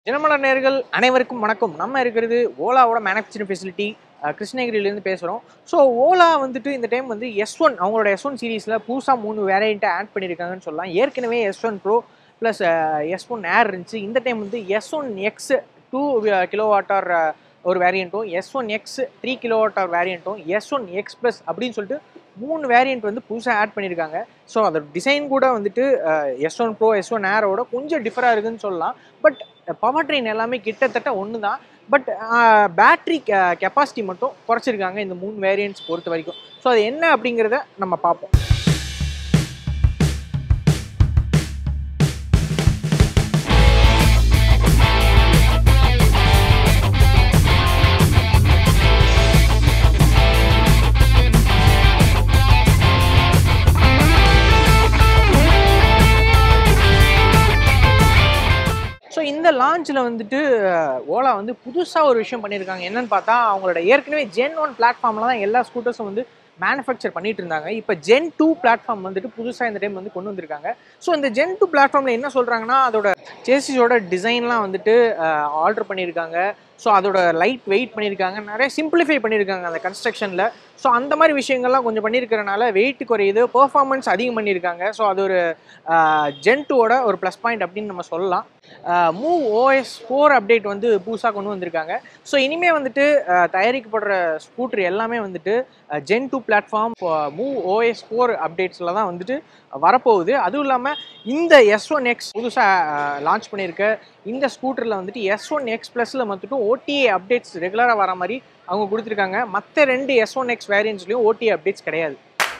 தினமலர் நேர்கள் அனைவருக்கும் வணக்கம் நம்ம இருக்கிறது ஓலாவோட மேனுஃபேக்சரிங் ஃபெசிலிட்டி கிருஷ்ணகிரியிலேருந்து பேசுகிறோம் ஸோ ஓலா வந்துட்டு இந்த டைம் வந்து எஸ் ஒன் அவங்களோட எஸ் ஒன் சீரீஸில் புதுசாக மூணு வேரியண்ட்டை ஆட் பண்ணியிருக்காங்கன்னு சொல்லலாம் ஏற்கனவே S one pro plus S one air இருந்துச்சு இந்த டைம் வந்து S one X two kilo watt ஒரு வேரியண்ட்டும் S one X three kilo watt வேரியண்ட்டும் எஸ் ஒன் எக்ஸ் ப்ளஸ் அப்படின்னு சொல்லிட்டு மூணு வேரியண்ட் வந்து புதுசாக ஆட் பண்ணியிருக்காங்க ஸோ அதோட டிசைன் கூட வந்துட்டு S one pro S one ஏரோட கொஞ்சம் டிஃபராக இருக்குன்னு சொல்லலாம் பட் பவர் ட்ரெயின் எல்லாமே கிட்டத்தட்ட ஒன்று தான் பட் பேட்ரி கெப்பாசிட்டி மட்டும் குறைச்சிருக்காங்க இந்த மூணு வேரியண்ட்ஸ் பொறுத்த வரைக்கும் ஸோ அது என்ன அப்படிங்கிறத நம்ம பார்ப்போம் ஸோ இந்த லான்ச்சில் வந்துட்டு ஓலா வந்து புதுசாக ஒரு விஷயம் பண்ணியிருக்காங்க என்னன்னு பார்த்தா அவங்களோட ஏற்கனவே ஜென் ஒன் பிளாட்ஃபார்மில் தான் எல்லா ஸ்கூட்டர்ஸும் வந்து மேனுஃபேக்சர் பண்ணிட்டு இருந்தாங்க இப்போ ஜென் டூ பிளாட்ஃபார்ம் வந்துட்டு புதுசாக இந்த டைம் வந்து கொண்டு வந்திருக்காங்க ஸோ இந்த ஜென் டூ பிளாட்ஃபார்மில் என்ன சொல்கிறாங்கன்னா அதோட சேசிஸோட டிசைன்லாம் வந்துட்டு ஆல்டர் பண்ணியிருக்காங்க ஸோ அதோட லைட் வெயிட் பண்ணியிருக்காங்க நிறைய சிம்பிளிஃபை பண்ணியிருக்காங்க அந்த கன்ஸ்ட்ரக்ஷனில் ஸோ அந்த மாதிரி விஷயங்கள்லாம் கொஞ்சம் பண்ணியிருக்கிறனால வெயிட் குறையுது பெர்ஃபார்மன்ஸ் அதிகம் பண்ணியிருக்காங்க ஸோ அது ஒரு ஜென் டூவோட ஒரு ப்ளஸ் பாயிண்ட் அப்படின்னு நம்ம சொல்லலாம் மூவ் ஓஎஸ் ஃபோர் அப்டேட் வந்து புதுசாக கொண்டு வந்திருக்காங்க ஸோ இனிமேல் வந்துட்டு தயாரிக்கப்படுற ஸ்கூட்டர் எல்லாமே வந்துட்டு gen two platform move OS four அப்டேட்ஸில் தான் வந்துட்டு வரப்போகுது அதுவும் இல்லாமல் இந்த எஸ் ஒன் எக்ஸ் புதுசாக லான்ச் பண்ணியிருக்க இந்த ஸ்கூட்டரில் வந்துட்டு எஸ் ஒன் எக்ஸ் ப்ளஸில் மட்டும் ஓடிஏ அப்டேட்ஸ் ரெகுலராக வர மாதிரி அவங்க கொடுத்துருக்காங்க மற்ற ரெண்டு எஸ் ஒன் எக்ஸ் வேரியன்ட்ஸ்லையும் ஓடிஏ அப்டேட்ஸ் கிடையாது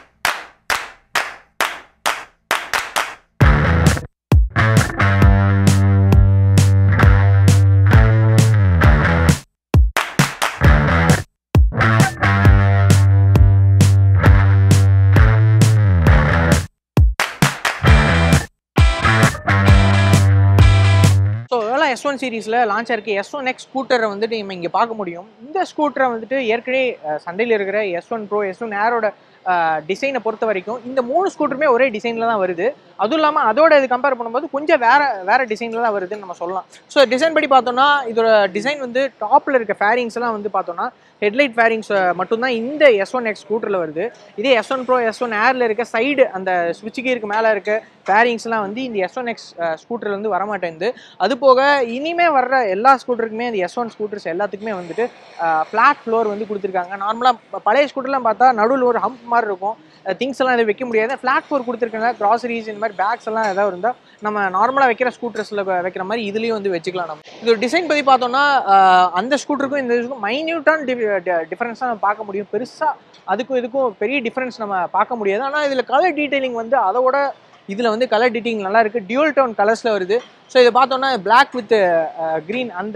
ஸோ இதெல்லாம் எஸ் ஒன் சீரீஸில் லான்ச் ஆயிருக்கு எஸ் ஒன் எக்ஸ் ஸ்கூட்டரை வந்துட்டு நம்ம இங்கே பார்க்க முடியும் இந்த ஸ்கூட்டரை வந்துட்டு ஏற்கனவே சந்தையில் இருக்கிற S one pro S one ஏரோட டிசைனை பொறுத்த வரைக்கும் இந்த மூணு ஸ்கூட்டருமே ஒரே டிசைனில் தான் வருது அதுவும் இல்லாமல் அதோட இது கம்பேர் பண்ணும்போது கொஞ்சம் வேற வேற டிசைனில் தான் வருதுன்னு நம்ம சொல்லலாம் ஸோ டிசைன் படி பார்த்தோம்னா இதோட டிசைன் வந்து டாப்பில் இருக்க ஃபேரிங்ஸ் எல்லாம் வந்து பார்த்தோம்னா ஹெட்லைட் ஃபேரிங்ஸ் மட்டும்தான் இந்த எஸ் ஒன் எக்ஸ் ஸ்கூட்டரில் வருது இதே S one pro S one ஏரில் இருக்க சைடு அந்த ஸ்விட்ச் கீருக்கு மேலே இருக்க ஃபேரிங்ஸ்லாம் வந்து இந்த எஸ் ஒன் எக்ஸ் ஸ்கூட்டரில் வந்து வரமாட்டேங்குது அது போக இனிமே வர்ற எல்லா ஸ்கூட்டருக்குமே இந்த எஸ் ஒன் ஸ்கூட்டர்ஸ் எல்லாத்துக்குமே வந்துட்டு ஃப்ளாட் ஃப்ளோர் வந்து கொடுத்துருக்காங்க நார்மலாக பழைய ஸ்கூட்டர்லாம் பார்த்தா நடுவில் ஒரு ஹம்ப் மாதிரி இருக்கும் திங்ஸ் எல்லாம் எதுவும் வைக்க முடியாது ஃப்ளாட் ஃப்ளோர் கொடுத்துருக்காங்க க்ராசரிஸ் இந்த மாதிரி பேக்ஸ் எல்லாம் ஏதாவது இருந்தால் நம்ம நார்மலாக வைக்கிற ஸ்கூட்டர்ஸில் வைக்கிற மாதிரி இதுலேயும் வந்து வச்சுக்கலாம் நம்ம இது டிசைன் பற்றி பார்த்தோம்னா அந்த ஸ்கூட்டருக்கும் இந்த இதுக்கும் மைன்யூட்டான டிஃப்ரென்ஸ் தான் பார்க்க முடியும் பெருசாக அதுக்கும் இதுக்கும் பெரிய டிஃப்ரென்ஸ் நம்ம பார்க்க முடியாது ஆனால் இதில் கலர் டீட்டெயிலிங் வந்து அதோட இதில் வந்து கலர் டீட்டிங் நல்லா இருக்குது டியூல் டவுன் கலர்ஸில் வருது ஸோ இதை பார்த்தோன்னா பிளாக் வித் க்ரீன் அந்த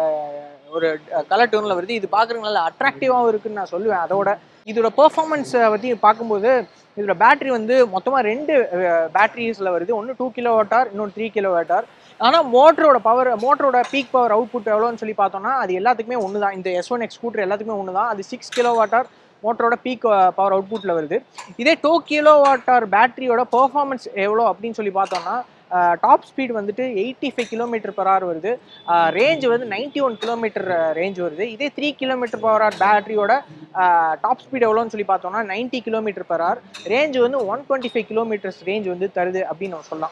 ஒரு கலர் டோனில் வருது இது பார்க்குறதுக்கு நல்லா அட்ராக்டிவாகவும் இருக்குன்னு நான் சொல்லுவேன் அதோட இதோட பெர்ஃபார்மன்ஸை பற்றி பார்க்கும்போது இதோட பேட்டரி வந்து மொத்தமாக ரெண்டு பேட்டரிஸில் வருது ஒன்று டூ கிலோ வாட்டார் இன்னொன்று த்ரீ கிலோ வாட்டார் ஆனால் மோட்டரோட பவர் மோட்டரோட பீக் பவர் அவுட்புட் எவ்வளோன்னு சொல்லி பார்த்தோம்னா அது எல்லாத்துக்குமே ஒன்று தான் இந்த எஸ் ஒன் எக்ஸ் ஸ்கூட்டர் எல்லாத்துக்குமே ஒன்று தான் அது சிக்ஸ் கிலோ வாட்டார் மோட்டரோட பீக் பவர் அவுட்புட்டில் வருது இதே டூ கிலோ வாட்டார் பேட்டரியோட பெர்ஃபார்மன்ஸ் எவ்வளோ அப்படின்னு சொல்லி பார்த்தோம்னா டாப் ஸ்பீட் வந்துட்டு eighty five kilometre per hour வருது ரேஞ்ச் வந்து நைன்டி ஒன் கிலோமீட்டர் ரேஞ்ச் வருது இதே த்ரீ கிலோமீட்டர் பர் ஹவர் பேட்டரியோட டாப் ஸ்பீட் எவ்வளோன்னு சொல்லி பார்த்தோம்னா ninety kilometre per hour range வந்து one twenty five kilometres range வந்து தருது அப்படின்னு நம்ம சொல்லலாம்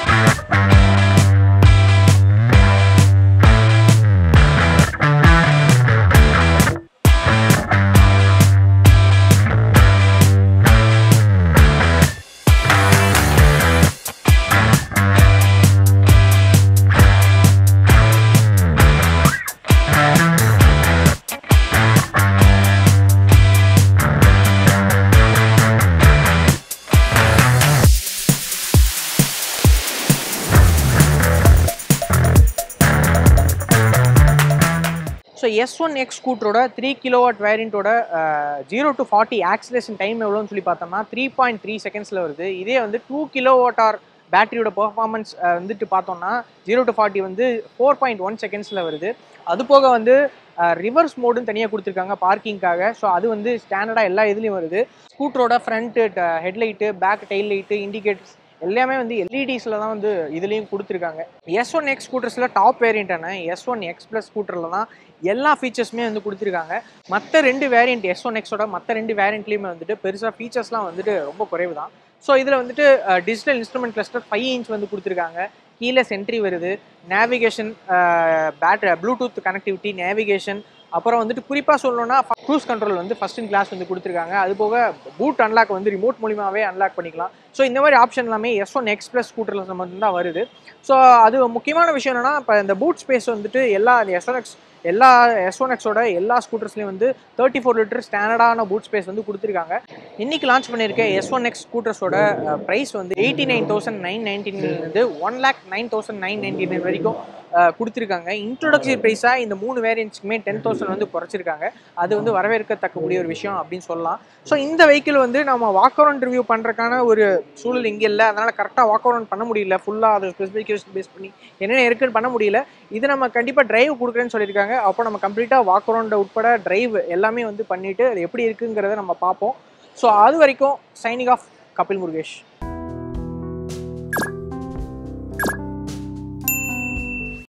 so S one X ஸ்கூட்டரோட three kilowatt வேரியண்ட்டோட zero to forty acceleration time எவ்வளோன்னு சொல்லி பார்த்தோம்னா த்ரீ பாயிண்ட் த்ரீ செகண்ட்ஸில் வருது இதே வந்து டூ கிலோ வாட்டார் பேட்டரியோட பெர்ஃபார்மன்ஸ் வந்துட்டு பார்த்தோம்னா ஜீரோ டு ஃபார்ட்டி வந்து ஃபோர் பாயிண்ட் ஒன் செகண்ட்ஸில் வருது அது போக வந்து ரிவர்ஸ் மோடுன்னு தனியாக கொடுத்துருக்காங்க பார்க்கிங்காக ஸோ அது வந்து ஸ்டாண்டர்டாக எல்லா இதுலேயும் வருது ஸ்கூட்டரோட front headlight back tail light indicators எல்லாமே வந்து எல்இடிஸில் தான் வந்து இதுலேயும் கொடுத்துருக்காங்க எஸ் ஒன் எக்ஸ் ஸ்கூட்டர்ஸில் டாப் வேரியண்ட்டான எஸ் ஒன் எக்ஸ் ப்ளஸ் ஸ்கூட்டரில் தான் எல்லா ஃபீச்சர்ஸுமே வந்து கொடுத்துருக்காங்க மற்ற ரெண்டு வேரியண்ட் எஸ் ஒன் எக்ஸோட மற்ற ரெண்டு வேரியண்ட்லேயுமே வந்துட்டு பெருசாக ஃபீச்சர்ஸ்லாம் வந்துட்டு ரொம்ப குறைவு தான் ஸோ இதில் வந்துட்டு digital instrument cluster five inch வந்து கொடுத்துருக்காங்க கீழே சென்ட்ரி வருது navigation battery Bluetooth connectivity navigation அப்புறம் வந்துட்டு குறிப்பாக சொல்லணும்னா க்ரூஸ் கண்ட்ரோல் வந்து ஃபர்ஸ்ட் இன் கிளாஸ் வந்து கொடுத்துருக்காங்க அது போக பூட் அன்லாக் வந்து ரிமோட் மூலியமாகவே அன்லாக் பண்ணிக்கலாம் ஸோ இந்த மாதிரி ஆப்ஷன் எல்லாமே எஸ் ஒன் எக்ஸ் ப்ளஸ் ஸ்கூட்டரில் மட்டும் தான் வருது ஸோ அது முக்கியமான விஷயம் என்னன்னா இப்போ இந்த பூட் ஸ்பேஸ் வந்துட்டு எல்லா எஸ் ஒன் எக்ஸ் எல்லா எஸ் ஒன் எக்ஸோட எல்லா ஸ்கூட்டர்ஸ்லையும் வந்து தேர்ட்டி ஃபோர் லிட்டர் ஸ்டாண்டர்டான பூட் ஸ்பேஸ் வந்து கொடுத்துருக்காங்க இன்னைக்கு லான்ச் பண்ணியிருக்க எஸ் ஒன் எக்ஸ் ஸ்கூட்டர்ஸோட ப்ரைஸ் வந்து எயிட்டி நைன் தௌசண்ட் நைன் நைன்டீன்லேருந்து one lakh nine thousand nine ninety nine வரைக்கும் அஹ், கொடுத்துருக்காங்க இன்ட்ரோடக்ஷன் ப்ரைஸாக இந்த மூணு வேரியன்ட்ஸ்க்குமே டென் தௌசண்ட் வந்து குறைச்சிருக்காங்க அது வந்து வரவேற்கத்தக்கக்கூடிய ஒரு விஷயம் அப்படின்னு சொல்லலாம் ஸோ இந்த வெஹிக்கிள் வந்து நம்ம வாக் அரௌண்ட் ரிவ்யூ பண்ணுறதுக்கான ஒரு சூழல் இங்கே இல்லை அதனால் கரெக்டாக வாக் அரௌண்ட் பண்ண முடியல ஃபுல்லாக அது ஸ்பெசிஃபிகேஷன் பேஸ் பண்ணி என்னென்ன இருக்குன்னு பண்ண முடியல இது நம்ம கண்டிப்பாக டிரைவ் கொடுக்குறேன்னு சொல்லியிருக்காங்க அப்போ நம்ம கம்ப்ளீட்டாக வாக் அரௌண்ட் உட்பட டிரைவ் எல்லாமே வந்து பண்ணிவிட்டு அது எப்படி இருக்குங்கிறத நம்ம பார்ப்போம் ஸோ அது வரைக்கும் சைனிங் ஆஃப் கபில் முருகேஷ்